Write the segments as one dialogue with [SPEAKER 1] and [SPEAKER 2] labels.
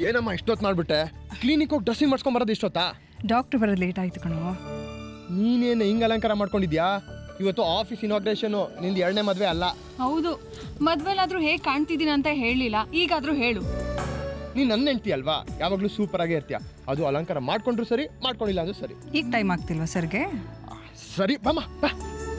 [SPEAKER 1] ಏನಮ್ಮ ಇಷ್ಟೊತ್ತು ಮಾಡ್ಬಿಟ್ಟೆ ಕ್ಲಿನಿಕ್ ಹೋಗಿ ಡ್ರೆಸ್ಸಿಂಗ್ ಮಾಡ್ಸ್ಕೊಂಡ್ ಬರೋದು ಇಷ್ಟೊತ್ತಾ
[SPEAKER 2] ಡಾಕ್ಟ್ರ್ ಬರೋದು ಲೇಟ್ ಆಯ್ತು ಕಣೋ
[SPEAKER 1] ನೀನೇನು ಹಿಂಗೆ ಅಲಂಕಾರ ಮಾಡ್ಕೊಂಡಿದ್ಯಾ ಇವತ್ತು ಆಫೀಸ್ ಇನಾಗ್ರೇಷನು ನಿಂದು ಎರಡನೇ ಮದುವೆ ಅಲ್ಲ
[SPEAKER 2] ಹೌದು ಮದ್ವೆಲಾದ್ರೂ ಹೇಗೆ ಕಾಣ್ತಿದ್ದೀನಿ ಅಂತ ಹೇಳಲಿಲ್ಲ ಈಗಾದ್ರೂ ಹೇಳು
[SPEAKER 1] ನೀನು ನನ್ನ ಹೆಂಡ್ತಿ ಅಲ್ವಾ ಯಾವಾಗಲೂ ಸೂಪರ್ ಆಗೇ ಇರ್ತೀಯ ಅದು ಅಲಂಕಾರ ಮಾಡ್ಕೊಂಡ್ರು ಸರಿ ಮಾಡ್ಕೊಂಡಿಲ್ಲ ಅಂದ್ರೂ ಸರಿ
[SPEAKER 2] ಈಗ ಟೈಮ್ ಆಗ್ತಿಲ್ವಾ ಸರ್ಗೆ
[SPEAKER 1] ಸರಿ ಬಮ್ಮ ಬಾ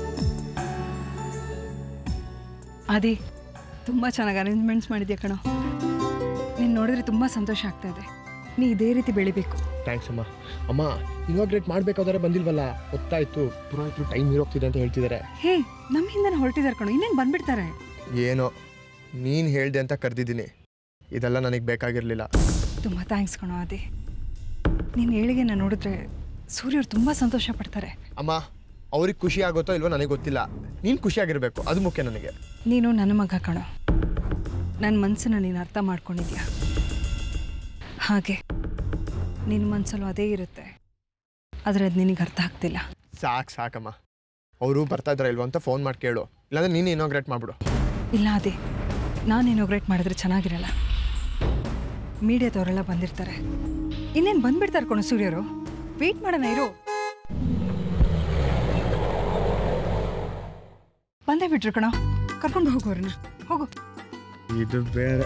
[SPEAKER 2] ಅದೇ ತುಂಬ ಚೆನ್ನಾಗಿ ಅರೇಂಜ್ಮೆಂಟ್ಸ್ ಮಾಡಿದ್ಯಾ ಕಣೋ ನೀನು ನೋಡಿದ್ರೆ ತುಂಬ ಸಂತೋಷ ಆಗ್ತಾ ಇದೆ ನೀ ಇದೇ ರೀತಿ ಬೆಳಿಬೇಕು
[SPEAKER 1] ಥ್ಯಾಂಕ್ಸ್ ಅಮ್ಮ ಅಮ್ಮ ಇನಾಗ್ರೇಟ್ ಮಾಡ್ಬೇಕಾದ್ರೆ ಬಂದಿಲ್ವಲ್ಲ ಗೊತ್ತಾಯ್ತು ಪುರೋಹಿತರು ಟೈಮ್ ಇರೋಗ್ತಿದೆ ಅಂತ ಹೇಳ್ತಿದ್ದಾರೆ
[SPEAKER 2] ಹೇ ನಮ್ಮ ಹಿಂದೆ ಹೊರಟಿದ್ದಾರೆ ಕಣೋ ಇನ್ನೇನು ಬಂದ್ಬಿಡ್ತಾರೆ
[SPEAKER 1] ಏನೋ ನೀನು ಹೇಳ್ದೆ ಅಂತ ಕರೆದಿದ್ದೀನಿ ಇದೆಲ್ಲ ನನಗೆ ಬೇಕಾಗಿರಲಿಲ್ಲ
[SPEAKER 2] ತುಂಬ ಥ್ಯಾಂಕ್ಸ್ ಕಣೋ ಅದೇ ನೀನು ಏಳಿಗೆನ ನೋಡಿದ್ರೆ ಸೂರ್ಯರು ತುಂಬ ಸಂತೋಷ ಪಡ್ತಾರೆ
[SPEAKER 1] ಅಮ್ಮ ಅವ್ರಿಗೆ ಖುಷಿ ಆಗುತ್ತೋ ಇಲ್ವೋ ನನಗೆ ಗೊತ್ತಿಲ್ಲ ನೀನು ಖುಷಿಯಾಗಿರಬೇಕು ಅದು ಮುಖ್ಯ ನನಗೆ
[SPEAKER 2] ನೀನು ನನ್ನ ಮಗ ಕಣೋ ನನ್ನ ಮನಸ್ಸನ್ನ ನೀನು ಅರ್ಥ ಮಾಡ್ಕೊಂಡಿದ್ಯಾ ಹಾಗೆ ನಿನ್ನ ಮನಸ್ಸಲ್ಲೂ ಅದೇ ಇರುತ್ತೆ ಆದರೆ ಅದು ನಿನಗೆ ಅರ್ಥ ಆಗ್ತಿಲ್ಲ
[SPEAKER 1] ಸಾಕು ಸಾಕಮ್ಮ ಅವರು ಬರ್ತಾ ಇದಾರೆ ಇಲ್ವೋ ಅಂತ ಫೋನ್ ಮಾಡಿ ಕೇಳು ಇಲ್ಲಾಂದ್ರೆ ನೀನು ಇನಾಗ್ರೇಟ್ ಮಾಡ್ಬಿಡು
[SPEAKER 2] ಇಲ್ಲ ಅದೇ ನಾನು ಇನೋಗ್ರೇಟ್ ಮಾಡಿದ್ರೆ ಚೆನ್ನಾಗಿರಲ್ಲ ಮೀಡಿಯಾದವರೆಲ್ಲ ಬಂದಿರ್ತಾರೆ ಇನ್ನೇನು ಬಂದ್ಬಿಡ್ತಾರೆ ಕಣೋ ಸೂರ್ಯರು ವೆಯ್ಟ್ ಮಾಡೋಣ ಇರು ಬಂದೇ ಬಿಟ್ರು ಕಣೋ ಕರ್ಕೊಂಡು ಹೋಗೋರನ್ನ ಹೋಗು
[SPEAKER 1] ಇದು ಬೇರೆ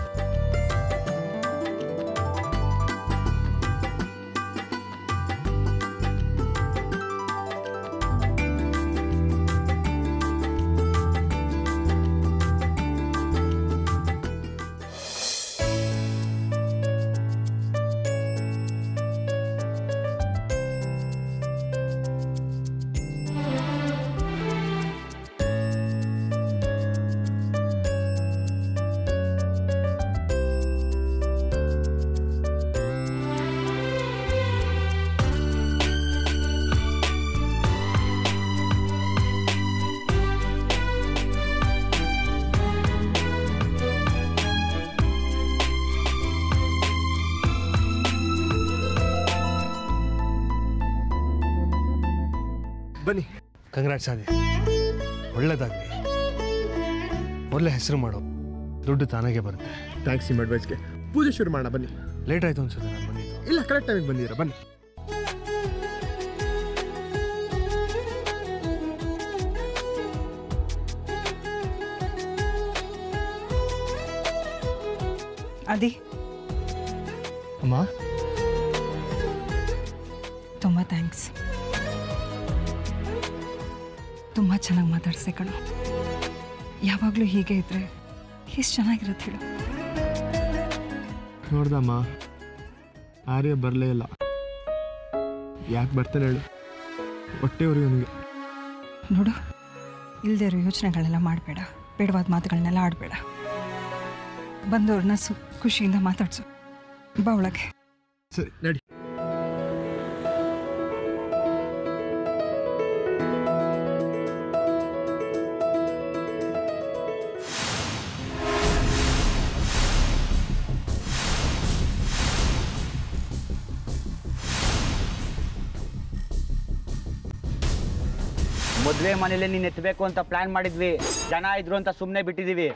[SPEAKER 1] ಬನ್ನಿ
[SPEAKER 3] ಕಂಗ್ರಾಟ್ಸ್ ಆದಿ ಒಳ್ಳೇದಾಗಲಿ ಒಳ್ಳೆ ಹೆಸರು ಮಾಡು ದುಡ್ಡು ತಾನಾಗೆ ಬರುತ್ತೆ
[SPEAKER 1] ಥ್ಯಾಂಕ್ಸ್ ನಿಮ್ಮ ಅಡ್ವೈಸ್ಗೆ ಪೂಜೆ ಶುರು ಮಾಡೋಣ ಬನ್ನಿ
[SPEAKER 3] ಲೇಟ್ ಆಯಿತು ಅನ್ಸುತ್ತೆ ನಾನು ಬಂದಿದ್ದು
[SPEAKER 1] ಇಲ್ಲ ಕರೆಕ್ಟ್ ಟೈಮಿಗೆ ಬಂದಿದ್ದೀರಾ ಬನ್ನಿ
[SPEAKER 2] ಅದಿ
[SPEAKER 1] ಅಮ್ಮ
[SPEAKER 2] ತುಂಬ ಥ್ಯಾಂಕ್ಸ್ ತುಂಬ ಚೆನ್ನಾಗಿ ಮಾತಾಡ್ಸೆ ಕಣೋ ಯಾವಾಗಲೂ ಹೀಗೆ ಇದ್ರೆ ಎಷ್ಟು ಚೆನ್ನಾಗಿರುತ್ತೆ ಹೇಳು
[SPEAKER 1] ನೋಡ್ದಮ್ಮ ಆರ್ಯ ಬರಲೇ ಇಲ್ಲ ಯಾಕೆ ಬರ್ತಾನೆ ಹೇಳು ಹೊಟ್ಟೆವ್ರಿಗೆ ಅವನಿಗೆ
[SPEAKER 2] ನೋಡು ಇಲ್ಲದೆ ಇರೋ ಯೋಚನೆಗಳೆಲ್ಲ ಮಾಡಬೇಡ ಬೇಡವಾದ ಮಾತುಗಳನ್ನೆಲ್ಲ ಆಡಬೇಡ ಬಂದವ್ರನ್ನ ಸು ಖುಷಿಯಿಂದ ಮಾತಾಡ್ಸು ಬಾ ಒಳಗೆ
[SPEAKER 1] ಸರಿ ನಡಿ
[SPEAKER 4] ಮದುವೆ ಮನೇಲಿ ನೀನು ಎತ್ತಬೇಕು ಅಂತ ಪ್ಲಾನ್ ಮಾಡಿದ್ವಿ ಜನ ಇದ್ರು ಅಂತ ಸುಮ್ಮನೆ ಬಿಟ್ಟಿದೀವಿ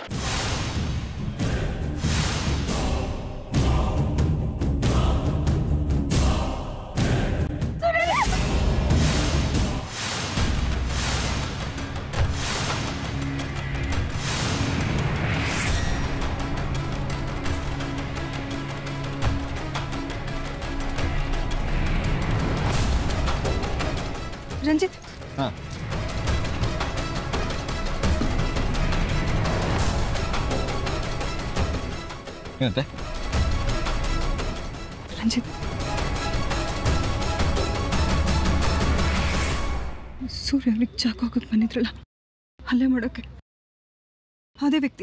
[SPEAKER 2] ರಂಜಿತ್
[SPEAKER 5] ಏನಂತೆ
[SPEAKER 2] ರಂಜಿತ್ ಸೂರ್ಯ ಅವ್ರಿಗೆ ಚಾಕು ಹಾಕೋಕೆ ಬಂದಿದ್ರಲ್ಲ ಹಲ್ಲೆ ಮಾಡೋಕೆ ಅದೇ ವ್ಯಕ್ತಿ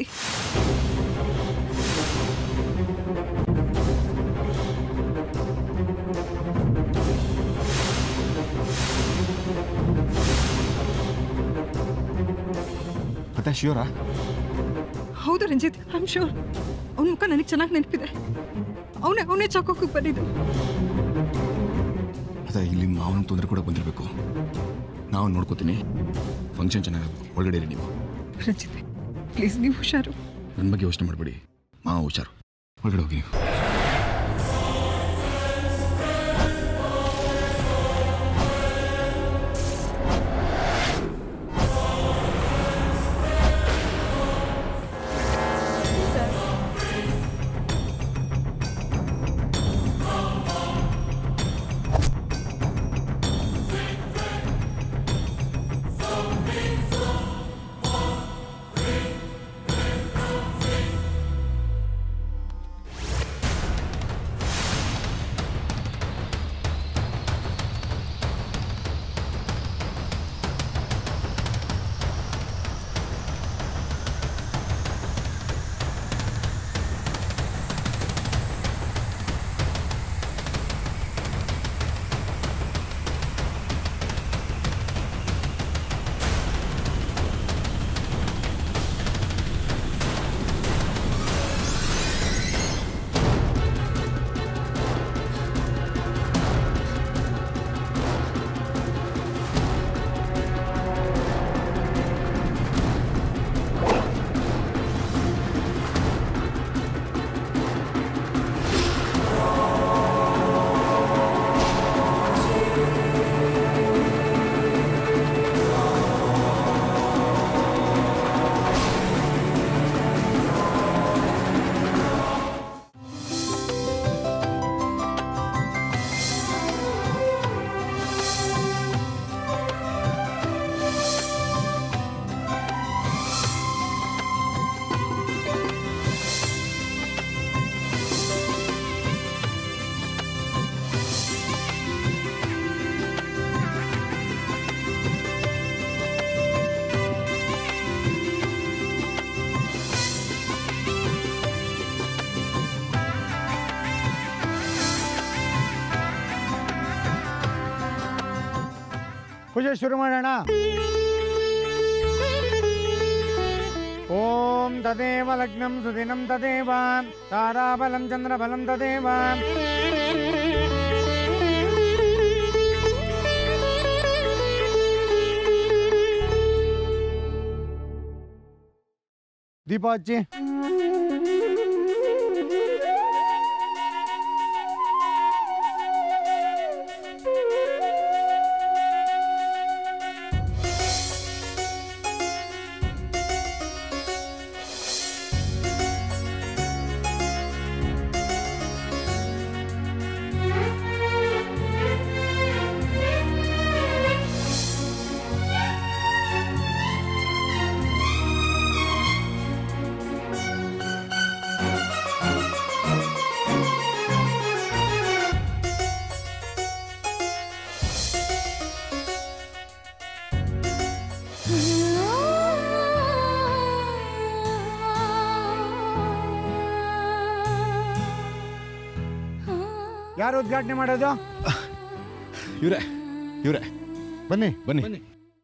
[SPEAKER 5] ಮತ್ತೆ ಶ್ಯೂರಾ
[SPEAKER 2] ಹೌದು ರಂಜಿತ್ ಐ ಆಮ್ ಶೂರ್ ಅವನ ಮುಖ ನನಗೆ ಚೆನ್ನಾಗಿ ನೆನಪಿದೆ ಅವನೇ ಅವನೇ ಚಾಕು ಹಾಕೋಕೆ ಬಂದಿದ್ದು
[SPEAKER 5] ಅದೇ ಇಲ್ಲಿ ಮಾವನ ತೊಂದರೆ ಕೂಡ ಬಂದಿರಬೇಕು ನಾವು ನೋಡ್ಕೋತೀನಿ ಫಂಕ್ಷನ್ ಚೆನ್ನಾಗಿ ಒಳಗಡೆ ಇರಿ ನೀವು
[SPEAKER 2] ರಂಜಿತ್ ಪ್ಲೀಸ್ ನೀವು ಹುಷಾರು
[SPEAKER 5] ನನ್ನ ಬಗ್ಗೆ ಯೋಚನೆ ಮಾಡಬೇಡಿ ಮಾವ ಹುಷಾರು ಒಳಗಡೆ ಹೋಗಿ ನೀವು
[SPEAKER 6] ಪೂಜೆ ಶುರು ಮಾಡೋಣ ಓಂ ತದೇವ ಲಗ್ನಂ ಸುದಿನಂ ತದೇವ ತಾರಾಬಲಂ ಚಂದ್ರಬಲಂ ತದೇವ ದೀಪ ಹಚ್ಚಿ ಯಾರು ಉದ್ಘಾಟನೆ ಮಾಡೋದು
[SPEAKER 5] ಇವ್ರೆ ಇವ್ರೆ
[SPEAKER 6] ಬನ್ನಿ
[SPEAKER 5] ಬನ್ನಿ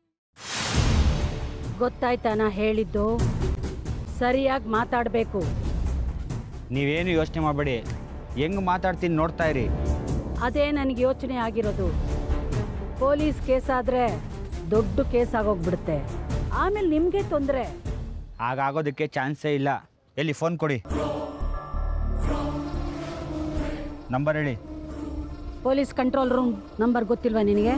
[SPEAKER 7] ಗೊತ್ತಾಯ್ತಾ ನಾ ಹೇಳಿದ್ದು ಸರಿಯಾಗಿ ಮಾತಾಡಬೇಕು
[SPEAKER 4] ನೀವೇನು ಯೋಚನೆ ಮಾಡಬೇಡಿ ಹೆಂಗ್ ಮಾತಾಡ್ತೀನಿ ನೋಡ್ತಾ ಇರಿ
[SPEAKER 7] ಅದೇ ನನಗೆ ಯೋಚನೆ ಆಗಿರೋದು ಪೊಲೀಸ್ ಕೇಸ್ ಆದ್ರೆ ದೊಡ್ಡ ಕೇಸ್ ಆಗೋಗ್ಬಿಡುತ್ತೆ ಆಮೇಲೆ ನಿಮಗೆ ತೊಂದರೆ
[SPEAKER 4] ಹಾಗಾಗೋದಕ್ಕೆ ಚಾನ್ಸೇ ಇಲ್ಲ ಎಲ್ಲಿ ಫೋನ್ ಕೊಡಿ ನಂಬರ್ ಹೇಳಿ
[SPEAKER 7] ಪೊಲೀಸ್ ಕಂಟ್ರೋಲ್ ರೂಮ್ ನಂಬರ್ ಗೊತ್ತಿಲ್ವಾ ನಿನಗೆ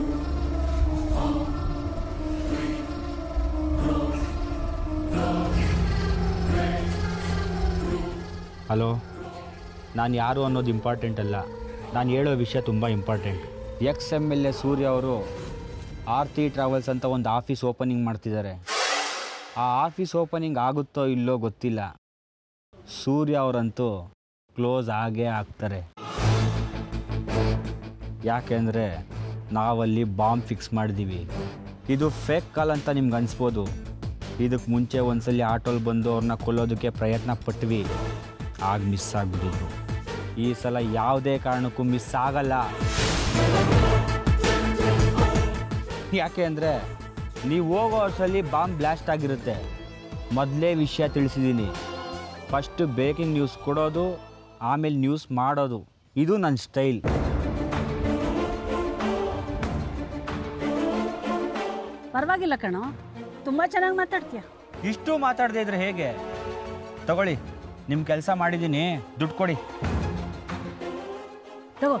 [SPEAKER 4] ಹಲೋ ನಾನು ಯಾರು ಅನ್ನೋದು ಇಂಪಾರ್ಟೆಂಟ್ ಅಲ್ಲ ನಾನು ಹೇಳೋ ವಿಷಯ ತುಂಬ important ex M L A Surya ಅವರು ಆರ್ತಿ ಟ್ರಾವೆಲ್ಸ್ ಅಂತ ಒಂದು ಆಫೀಸ್ ಓಪನಿಂಗ್ ಮಾಡ್ತಿದ್ದಾರೆ ಆ ಆಫೀಸ್ ಓಪನಿಂಗ್ ಆಗುತ್ತೋ ಇಲ್ಲೋ ಗೊತ್ತಿಲ್ಲ ಸೂರ್ಯ ಅವರಂತೂ ಕ್ಲೋಸ್ ಆಗೇ ಆಗ್ತಾರೆ ಯಾಕೆಂದರೆ ನಾವಲ್ಲಿ ಬಾಂಬ್ ಫಿಕ್ಸ್ ಮಾಡಿದ್ದೀವಿ ಇದು ಫೇಕ್ ಕಾಲ್ ಅಂತ ನಿಮ್ಗೆ ಅನಿಸ್ಬೋದು ಇದಕ್ಕೆ ಮುಂಚೆ ಒಂದ್ಸಲಿ ಆಟೋಲ್ ಬಂದು ಅವ್ರನ್ನ ಕೊಲ್ಲೋದಕ್ಕೆ ಪ್ರಯತ್ನ ಪಟ್ವಿ ಆಗ ಮಿಸ್ ಆಗಿಬಿಟ್ಟಿದ್ರು ಈ ಸಲ ಯಾವುದೇ ಕಾರಣಕ್ಕೂ ಮಿಸ್ ಆಗಲ್ಲ ಯಾಕೆ ಅಂದರೆ ನೀವು ಹೋಗೋ ವರ್ಷದಲ್ಲಿ ಬಾಂಬ್ ಬ್ಲಾಸ್ಟ್ ಆಗಿರುತ್ತೆ ಮೊದಲೇ ವಿಷಯ ತಿಳಿಸಿದ್ದೀನಿ ಫಸ್ಟ್ ಬ್ರೇಕಿಂಗ್ ನ್ಯೂಸ್ ಕೊಡೋದು ಆಮೇಲೆ ನ್ಯೂಸ್ ಮಾಡೋದು ಇದು ನನ್ನ ಸ್ಟೈಲ್
[SPEAKER 7] ಪರವಾಗಿಲ್ಲ ಕಣೋ ತುಂಬ ಚೆನ್ನಾಗಿ ಮಾತಾಡ್ತೀಯ
[SPEAKER 4] ಇಷ್ಟು ಮಾತಾಡದೇ ಇದ್ರೆ ಹೇಗೆ ತಗೊಳ್ಳಿ ನಿಮ್ಮ ಕೆಲಸ ಮಾಡಿದ್ದೀನಿ ದುಡ್ಡು ಕೊಡಿ
[SPEAKER 7] ತಗೋ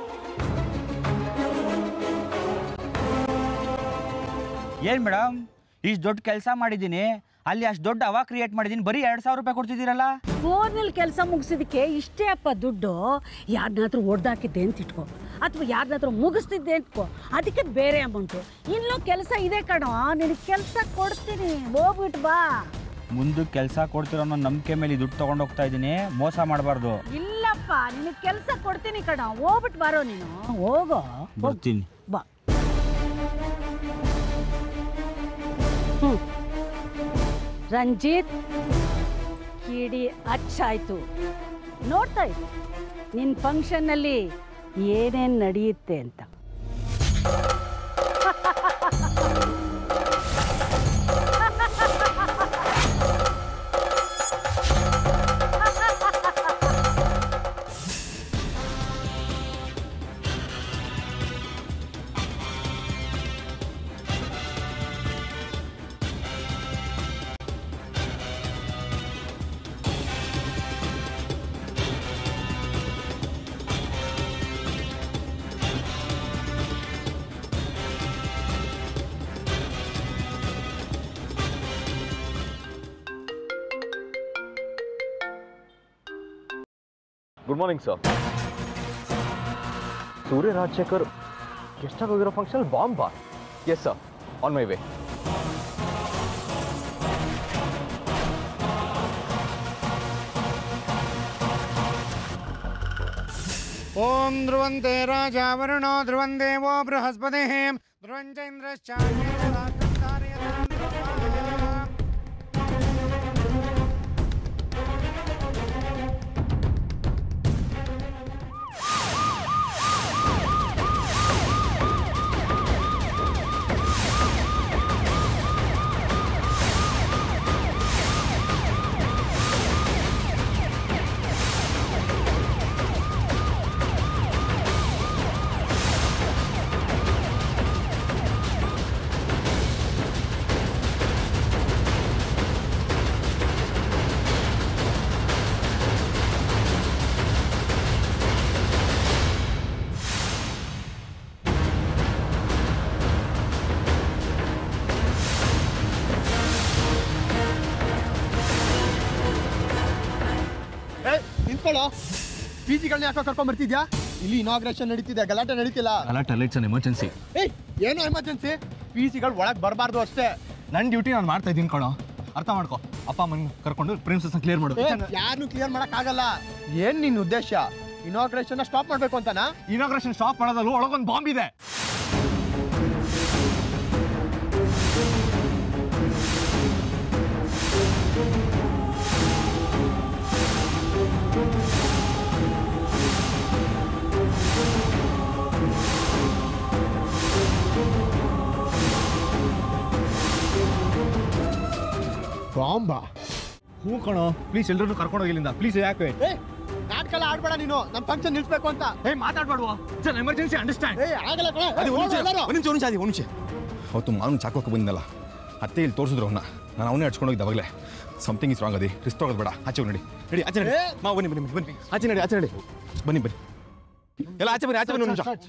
[SPEAKER 4] ಏನು ಮೇಡಮ್ ಇಷ್ಟು ದೊಡ್ಡ ಕೆಲಸ ಮಾಡಿದ್ದೀನಿ ಅಲ್ಲಿ ಅಷ್ಟು ದೊಡ್ಡ ಹವಾ ಕ್ರಿಯೇಟ್ ಮಾಡಿದ್ದೀನಿ ಬರೀ ಎರಡು ಸಾವಿರ ರೂಪಾಯಿ ಕೊಡ್ತಿದ್ದೀರಲ್ಲ
[SPEAKER 7] ಫೋನಲ್ಲಿ ಕೆಲಸ ಮುಗಿಸಿದಕ್ಕೆ ಇಷ್ಟೇ ಅಪ್ಪ ದುಡ್ಡು ಯಾರನ್ನಾದ್ರೂ ಹೊಡೆದಾಕಿದ್ದೆ ಅಂತ ಇಟ್ಕೋ ಅಥವಾ ಯಾರನ್ನಾದ್ರೂ ಮುಗಿಸ್ತಿದ್ದೆ ಅಂತ್ಕೋ ಅದಕ್ಕೆ ಬೇರೆ ಅಮೌಂಟು ಇನ್ನೂ ಕೆಲಸ ಇದೆ ಕಣೋ ನಿನಗೆ ಕೆಲಸ ಕೊಡ್ತೀನಿ ಹೋಗ್ಬಿಟ್ಟು ಬಾ
[SPEAKER 4] ಮುಂದಕ್ಕೆ ಕೆಲಸ ಕೊಡ್ತಿರೋ ಅನ್ನೋ ನಂಬಿಕೆ ಮೇಲೆ ಈ ದುಡ್ಡು ತೊಗೊಂಡು ಹೋಗ್ತಾ ಇದ್ದೀನಿ ಮೋಸ ಮಾಡಬಾರ್ದು
[SPEAKER 7] ಇಲ್ಲಪ್ಪ ನಿನಗೆ ಕೆಲಸ ಕೊಡ್ತೀನಿ ಕಣೋ ಹೋಗ್ಬಿಟ್ಟು ಬಾರೋ ನೀನು ಹೋಗೋ ಹೋಗ್
[SPEAKER 4] ಬರ್ತೀನಿ
[SPEAKER 7] ಬಾ ಹ್ಮ್. ರಂಜಿತ್ ಕಿಡಿ ಅಚ್ಚಾಯ್ತು ನೋಡ್ತಾ ಇದ್ದು ನಿನ್ನ ಫಂಕ್ಷನ್ನಲ್ಲಿ ಏನೇನು ನಡೆಯುತ್ತೆ ಅಂತ
[SPEAKER 8] good morning sir Surya Rajashekar ಎಷ್ಟಾಗಿ ಹೋಗಿರೋ ಫಂಕ್ಷನ್ ಬಾಂಬಾ yes sir on my way
[SPEAKER 6] ಓಂ ಧ್ರುವಂತೆ ರಾಜ ವರುಣೋ ಧ್ರುವಂ ದೇವೋ ಬೃಹಸ್ಪತಿ ಧ್ರುವಂಚೈಂದ್ರಶ್ಚಾನ್ಯೇ ರಾಜ್ಯಂ ಧಾರಯತಾಂ ಧ್ರುವಃ.
[SPEAKER 1] ನಿಂತ್ಕೊಳ್ಳೋ ಪಿ ಜಿಗಳನ್ನ ಯಾಕೋ ಕರ್ಕೊಂಡ್ ಬರ್ತಿದ್ಯಾ ಇಲ್ಲಿ ಇನಾಗ್ರೇಷನ್ ನಡೀತಿದೆ ಗಲಾಟೆ ನಡೀತಿಲ್ಲ
[SPEAKER 3] ಗಲಾಟೆ ಇಟ್ಸ್ ಅನ್ ಎಮರ್ಜೆನ್ಸಿ
[SPEAKER 1] ಏಯ್ ಏನೋ ಎಮರ್ಜೆನ್ಸಿ ಪಿ ಸಿಗಳು ಒಳಗೆ ಬರಬಾರ್ದು ಅಷ್ಟೇ
[SPEAKER 3] ನನ್ನ ಡ್ಯೂಟಿ ನಾನು ಮಾಡ್ತಾ ಇದ್ದೀನಿ ಕಣೋ ಅರ್ಥ ಮಾಡ್ಕೊ ಅಪ್ಪ ಅಮ್ಮನ ಕರ್ಕೊಂಡು ಪ್ರಿನ್ಸಸ್ನ ಕ್ಲಿಯರ್ ಮಾಡು
[SPEAKER 1] ಯಾರನ್ನು ಕ್ಲಿಯರ್ ಮಾಡಕ್ ಆಗಲ್ಲ ಏನ್ ನಿನ್ ಉದ್ದೇಶ ಇನಾಗ್ರೇಷನ್ ಸ್ಟಾಪ್ ಮಾಡ್ಬೇಕು ಅಂತನಾ
[SPEAKER 3] ಇನಾಗ್ರೇಷನ್ ಸ್ಟಾಪ್ ಮಾಡೋದಲ್ಲೂ ಒಳಗೊಂದು ಬಾಂಬ್ ಇದೆ
[SPEAKER 1] ಬಾಂಬಾ
[SPEAKER 3] ಹ್ಞೂ ಕಣೋ ಪ್ಲೀಸ್ ಎಲ್ಲರೂ ಕರ್ಕೊಂಡು ಹೋಗಿಲ್ಲಿಂದ ಪ್ಲೀಸ್ ಯಾಕೆ
[SPEAKER 1] ಏ ನಾಟಕ ಆಡ್ಬೇಡ ನೀನು ನಮ್ಮ ಫಂಕ್ಷನ್ ನಿಲ್ಸ್ಬೇಕು ಅಂತ
[SPEAKER 3] ಏ ಮಾತಾಡ್ಬಾರ್ದು ಇಟ್ಸ್ ಅನ್ ಎಮರ್ಜೆನ್ಸಿ ಅಂಡರ್ಸ್ಟ್ಯಾಂಡ್
[SPEAKER 1] ಏ ಆಗಲ್ಲ ಕಣೋ.
[SPEAKER 5] ಅದೇ
[SPEAKER 1] ಹೋಗು
[SPEAKER 5] ಒಂದು ನಿಮಿಷ
[SPEAKER 1] ಎಲ್ಲರೂ.
[SPEAKER 5] ಒಂದು ನಿಮಿಷ ಒಂದು ನಿಮಿಷ ಅದೇ ಒಂದು ನಿಮಿಷ ಅವತ್ತು ಮಾವನ ಚಾಕೋಕೆ ಬಂದಿದ್ದಲ್ಲ ಅತ್ತೆ ಇಲ್ಲಿ ತೋರಿಸಿದ್ರು ಅವನ್ನ ನಾನು ಅವನೇ ಹಚ್ಕೊಂಡು ಹೋಗಿದ್ದೆ ಅವಾಗಲೇ ಸಮಥಿಂಗ್ ಇಸ್ ರಾಂಗ್ ಅದಿ ರಿಸ್ಕ್ ತಗೋದು ಬೇಡ ಆಚೆ ಹೋಗಿ ನಡಿ ನಡಿ ಆಚೆ ನಡಿ
[SPEAKER 1] ಏ!
[SPEAKER 5] ಮಾವ ಬನ್ನಿ ಬನ್ನಿ ಬನ್ನಿ ಆಚೆ ನಡಿ ಆಚೆ ನಡಿ ಬನ್ನಿ ಬನ್ನಿ ಎಲ್ಲ ಆಚೆ ಬನ್ನಿ ಆಚೆ ಬನ್ನಿ ಒಂದು ನಿಮಿಷ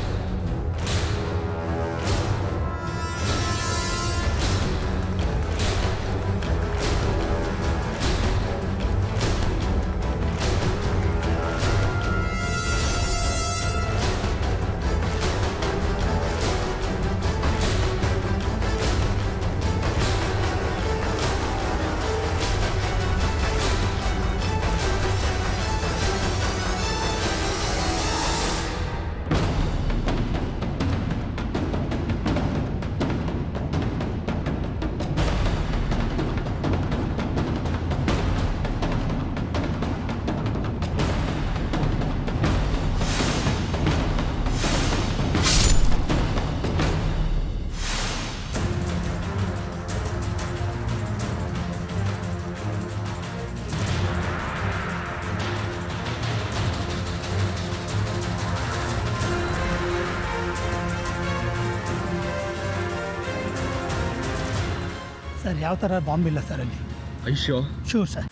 [SPEAKER 6] ಸರ್ ಯಾವ ಥರ ಬಾಂಬ್ ಇಲ್ಲ ಸರ್ ಅಲ್ಲಿ
[SPEAKER 3] ಐಶೋ
[SPEAKER 6] ಶೂರ್ ಸರ್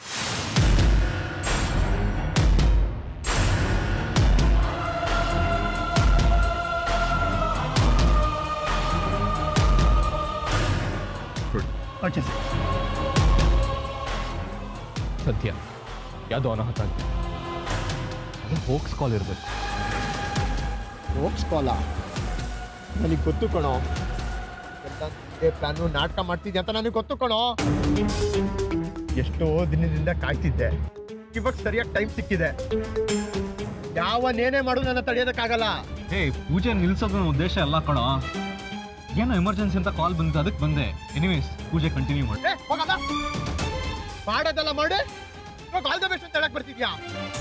[SPEAKER 6] ಓಕೆ ಸರ್
[SPEAKER 3] ಸದ್ಯ ಯಾವುದೋ ಅನಾಹುತ ಆಗಿದೆ ಅದು ಹೋಕ್ಸ್ ಕಾಲ್ ಇರಬೇಕು
[SPEAKER 1] ಹೋಗ್ಸ್ಕೊಲ್ಲ ನನಗೆ ಗೊತ್ತು ಕಣೋ ಎಲ್ಲ ಇದೇ ಪ್ಲಾನು ನಾಟಕ ಮಾಡ್ತಿದ್ದೆ ಅಂತ ನನಗೆ ಗೊತ್ತು ಕಣೋ ಎಷ್ಟೋ ದಿನದಿಂದ ಕಾಯ್ತಿದ್ದೆ ಇವಾಗ ಸರಿಯಾಗಿ ಟೈಮ್ ಸಿಕ್ಕಿದೆ ಯಾವನೇನೇ ಮಾಡು ನನ್ನ ತಡೆಯೋದಕ್ಕಾಗಲ್ಲ
[SPEAKER 3] ಏ ಪೂಜೆ ನಿಲ್ಸೋದು ನನ್ನ ಉದ್ದೇಶ ಅಲ್ಲ ಕಣೋ ಏನೋ ಎಮರ್ಜೆನ್ಸಿ ಅಂತ ಕಾಲ್ ಬಂತು ಅದಕ್ಕೆ ಬಂದೆ ಎನಿವೇಸ್ ಪೂಜೆ ಕಂಟಿನ್ಯೂ ಮಾಡಿ
[SPEAKER 1] ಏ ಹೋಗಲ್ಲ ಮಾಡೋದೆಲ್ಲ ಮಾಡಿ ಇವಾಗ ಆಲ್ ದ ಬೆಸ್ಟ್ ಅಂತ ಹೇಳಕ್ ಬರ್ತಿದ್ಯಾ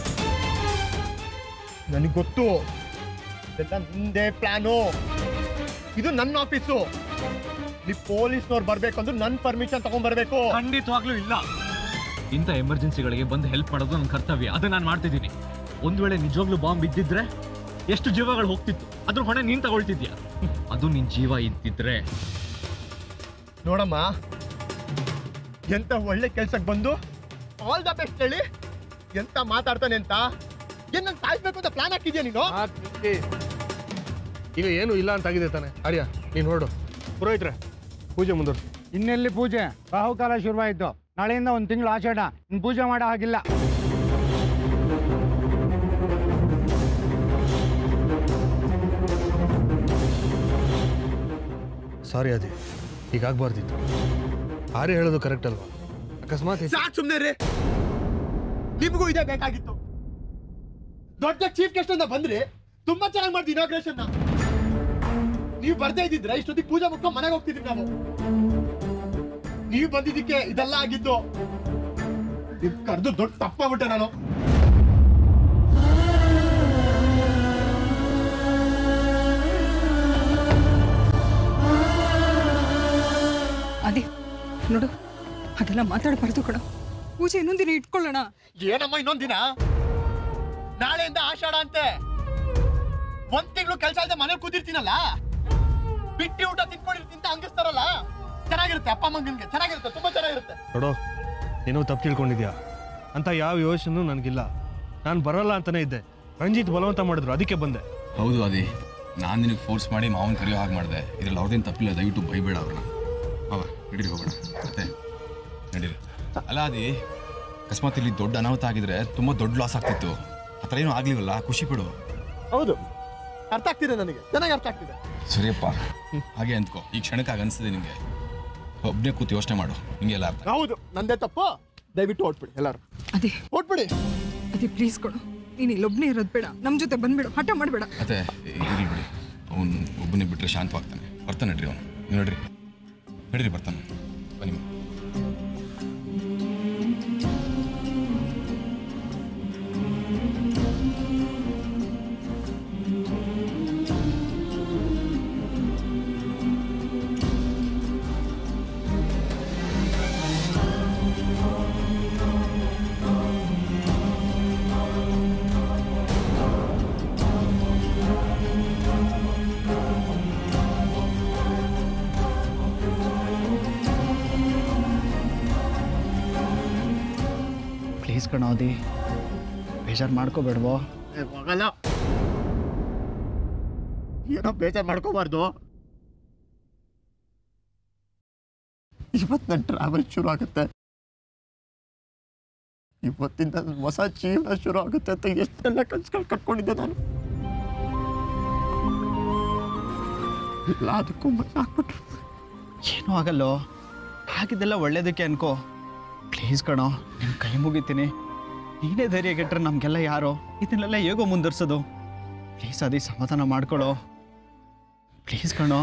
[SPEAKER 1] ನನಗೆ ಗೊತ್ತು ಇದೆಲ್ಲ ನಿಂದೇ ಪ್ಲಾನು ಇದು ನನ್ನ ಆಫೀಸು ನೀವು ಪೊಲೀಸ್ನವ್ರು ಬರ್ಬೇಕಂದ್ರೆ ನನ್ನ ಪರ್ಮಿಷನ್ ತಗೊಂಡ್ಬರ್ಬೇಕು
[SPEAKER 3] ಖಂಡಿತವಾಗ್ಲೂ ಇಲ್ಲ ಇಂಥ ಎಮರ್ಜೆನ್ಸಿಗಳಿಗೆ ಬಂದು ಹೆಲ್ಪ್ ಮಾಡೋದು ನನ್ನ ಕರ್ತವ್ಯ ಅದು ನಾನು ಮಾಡ್ತಿದ್ದೀನಿ ಒಂದ್ ವೇಳೆ ನಿಜವಾಗ್ಲೂ ಬಾಂಬ್ ಬಿದ್ದಿದ್ರೆ ಎಷ್ಟು ಜೀವಗಳು ಹೋಗ್ತಿತ್ತು ಅದ್ರ ಹೊಣೆ ನೀನ್ ತಗೊಳ್ತಿದ್ಯಾ ಅದು ನಿನ್ ಜೀವ ಇದ್ದಿದ್ರೆ
[SPEAKER 1] ನೋಡಮ್ಮ ಎಂತ ಒಳ್ಳೆ ಕೆಲ್ಸಕ್ಕೆ ಬಂದು ಆಲ್ ದ ಬೆಸ್ಟ್ ಹೇಳಿ ಎಂತ ಮಾತಾಡ್ತಾನೆ ಅಂತ ಏನ್ ನನ್ ಸಾಯ್ಬೇಕು ಅಂತ ಪ್ಲಾನ್ ಹಾಕಿದ್ಯಾ ನೀನು
[SPEAKER 3] ಈಗ ಏನು ಇಲ್ಲ ಅಂತ ಆಗಿದೆ ತಾನೆ ಆರ್ಯ ನೀನು ಹೊರಡು ಪುರೋಹಿತ್ರೆ ಪೂಜೆ ಮುಂದುವರ್ಸಿ
[SPEAKER 6] ಇನ್ನೆಲ್ಲಿ ಪೂಜೆ ರಾಹುಕಾಲ ಶುರುವಾಯಿತು ನಾಳೆಯಿಂದ ಒಂದು ತಿಂಗಳು ಆಚರಣ ಇನ್ನು ಪೂಜೆ ಮಾಡೋ ಹಾಗಿಲ್ಲ
[SPEAKER 3] ಸಾರಿ ಅದೇ ಹೀಗಾಗಬಾರ್ದಿತ್ತು ಆರ್ಯ ಹೇಳೋದು ಕರೆಕ್ಟ್ ಅಲ್ವಾ ಅಕಸ್ಮಾತ್ ಹೆಚ್ಚು-
[SPEAKER 1] ಸಾಕ್ ಸುಮ್ನೆ ರೀ ನಿಮಗೂ ಇದೇ ಬೇಕಾಗಿತ್ತು ದೊಡ್ಡ ಚೀಫ್ ಗೆಸ್ಟ್ ಅಂತ ಬಂದ್ರಿ ತುಂಬಾ ಚೆನ್ನಾಗಿ ಮಾಡ್ತೀವಿ ಇನಾಗ್ರೇಷನ್ ನೀವು ಬರ್ದೇ ಇದ್ದಿದ್ರೆ ಇಷ್ಟೊತ್ತಿಗೆ ಪೂಜೆ ಮುಗ್ಕೊಂಡು ಮನೆಗೆ ಹೋಗ್ತಿದ್ವಿ ನಾವು ನೀವು ಬಂದಿದ್ದಕ್ಕೆ ಇದೆಲ್ಲ ಆಗಿದ್ದು ನೀವು ಕರೆದು ದೊಡ್ಡ ತಪ್ಪಾಗ್ಬಿಟ್ಟೆ ನಾನು
[SPEAKER 2] ಅದೇ ನೋಡು ಹಾಗೆಲ್ಲ ಮಾತಾಡಬಾರ್ದು ಕಣ ಪೂಜೆ ಇನ್ನೊಂದಿನ ಇಟ್ಕೊಳ್ಳೋಣ
[SPEAKER 1] ಏನಮ್ಮ ಇನ್ನೊಂದಿನ ನಾಳೆಯಿಂದ ಆಷಾಢ ಅಂತೆ ಒಂದ್ ತಿಂಗಳು ಕೆಲಸ ಇಲ್ಲದೆ ಮನೇಲಿ ಕೂತಿರ್ತೀನಲ್ಲ ಬಿಟ್ಟಿ ಊಟ ತಿನ್ಕೊಂಡಿರ್ತೀನಿ ಅಂತ ಹಂಗಿಸ್ತಾರಲ್ಲ ಚೆನ್ನಾಗಿರುತ್ತೆ ಅಪ್ಪ ಅಮ್ಮಂಗನ್ಗೆ ಚೆನ್ನಾಗಿರುತ್ತೆ ತುಂಬಾ ಚೆನ್ನಾಗಿರುತ್ತೆ
[SPEAKER 3] ನೋಡೋ ನೀನು ತಪ್ಪು ತಿಳ್ಕೊಂಡಿದ್ಯಾ ಅಂತ ಯಾವ ಯೋಚನೆ ನನಗಿಲ್ಲ ನಾನು ಬರಲ್ಲ ಅಂತಾನೆ ಇದ್ದೆ ರಂಜಿತ್ ಬಲವಂತ ಮಾಡಿದ್ರು ಅದಕ್ಕೆ ಬಂದೆ
[SPEAKER 5] ಹೌದು ಅದಿ ನಾನು ನಿನಗೆ ಫೋರ್ಸ್ ಮಾಡಿ ಮಾವನ್ ಕರೆಯೋ ಹಾಗೆ ಮಾಡಿದೆ ಇದ್ರಲ್ಲಿ ಅವ್ರದ್ದೇನು ತಪ್ಪಿಲ್ಲ ದಯವಿಟ್ಟು ಬೈಬೇಡ ಅವ್ರನ್ನ ಮಾವ ನಡೀರಿ ಹೋಗೋಣ ಮತ್ತೆ ನಡೀರಿ ಅಲ್ಲ ಅದಿ ಅಕಸ್ಮಾತ್ ಇಲ್ಲಿ ದೊಡ್ಡ ಅನಾಹುತ ಆಗಿದ್ರೆ ತುಂಬ ದೊಡ್ಡ ಲಾಸ್ ಆಗ್ತಿತ್ತು ಆ ಥರ ಏನೂ ಆಗ್ಲಿವಲ್ಲ ಖುಷಿ ಪಡು
[SPEAKER 1] ಹೌದು ಅರ್ಥ ಆಗ್ತಿದೆ ನನಗೆ ಚೆನ್ನಾಗಿ ಅರ್ಥ ಆಗ್ತಿದೆ
[SPEAKER 5] ಸರಿಯಪ್ಪ ಹಾಗೆ ಅಂದ್ಕೋ ಈ ಕ್ಷಣಕ್ಕೆ ಆಗ ಅನಿಸ್ತದೆ ನಿಮಗೆ ಒಬ್ಬನೇ ಕೂತು ಯೋಚನೆ ಮಾಡು ನಿಂಗೆಲ್ಲ ಅರ್ಥ
[SPEAKER 1] ಹೌದು ನಂದೇ ತಪ್ಪು ದಯವಿಟ್ಟು ಓಟ್ಬಿಡಿ ಎಲ್ಲರೂ
[SPEAKER 2] ಅದೇ
[SPEAKER 1] ಓಟ್ಬಿಡಿ
[SPEAKER 2] ಅದೇ ಪ್ಲೀಸ್ ಕೊಡು ನೀನು ಇಲ್ಲೊಬ್ಬನೇ ಇರೋದು ಬೇಡ ನಮ್ಮ ಜೊತೆ ಬಂದ್ಬಿಡು ಹಠ ಮಾಡಬೇಡ
[SPEAKER 5] ಮತ್ತೆ ಇರಲಿ ಬಿಡಿ ಅವನು ಒಬ್ಬನೇ ಬಿಟ್ಟರೆ ಶಾಂತವಾಗ್ತಾನೆ ಬರ್ತಾನೆ ನಡ್ರಿ ಅವನು ನೀವು ನಡ್ರಿ ನಡ್ರಿ ಬರ್ತಾನೆ ಬನ್ನಿ
[SPEAKER 6] ಪ್ಲೀಸ್ ಕಣೋದಿ ಬೇಜಾರು ಮಾಡ್ಕೋಬೇಡ್ವೋ
[SPEAKER 1] ಏ, ಹೋಗಲ್ಲ ಏನೋ ಬೇಜಾರು ಮಾಡ್ಕೋಬಾರ್ದು ಇವತ್ತು ನನ್ನ ಟ್ರಾವೆಲ್ ಶುರು ಆಗುತ್ತೆ ಇವತ್ತಿಂದ ನನ್ನ ಹೊಸ ಜೀವನ ಶುರು ಆಗುತ್ತೆ ಅಂತ ಎಷ್ಟೆಲ್ಲ ಕನ್ಸುಗಳು ಕಟ್ಕೊಂಡಿದ್ದೆ ನಾನು ಎಲ್ಲ ಅದಕ್ಕೂ ಮನೆ ಹಾಕ್ಬಿಟ್ರು
[SPEAKER 6] ಏನೂ ಆಗಲ್ಲೋ ಹಾಗಿದ್ದೆಲ್ಲ ಒಳ್ಳೇದಕ್ಕೆ ಅನ್ಕೋ ಪ್ಲೀಸ್ ಕಣೋ ನಿಮ್ಮ ಕೈ ಮುಗಿತೀನಿ ನೀನೇ ಧೈರ್ಯ ಗೆಟ್ರೆ ನಮಗೆಲ್ಲ ಯಾರೋ ಇದನ್ನೆಲ್ಲ ಹೇಗೋ ಮುಂದುವರ್ಸೋದು ಪ್ಲೀಸ್ ಅದೇ ಸಮಾಧಾನ ಮಾಡ್ಕೊಳ್ಳೋ ಪ್ಲೀಸ್ ಕಣೋ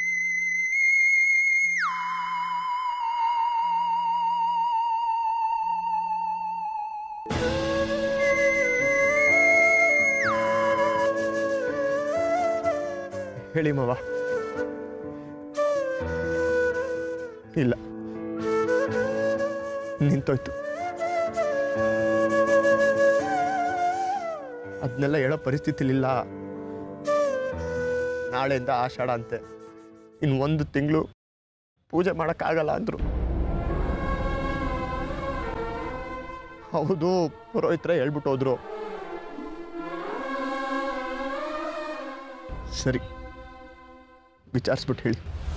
[SPEAKER 1] ಹೇಳಿ ಮಾವ ಇಲ್ಲ ನಿಂತೋಯ್ತು ಅದನ್ನೆಲ್ಲ ಹೇಳೋ ಪರಿಸ್ಥಿತಿಲಿಲ್ಲ ನಾಳೆಯಿಂದ ಆಷಾಢ ಅಂತೆ ಇನ್ನು ಒಂದು ತಿಂಗಳು ಪೂಜೆ ಮಾಡೋಕ್ಕಾಗಲ್ಲ ಅಂದರು ಹೌದು ಪುರೋಹಿತ್ರ ಹೇಳ್ಬಿಟ್ಟು ಹೋದ್ರು ಸರಿ ವಿಚಾರಿಸ್ಬಿಟ್ಟು ಹೇಳಿ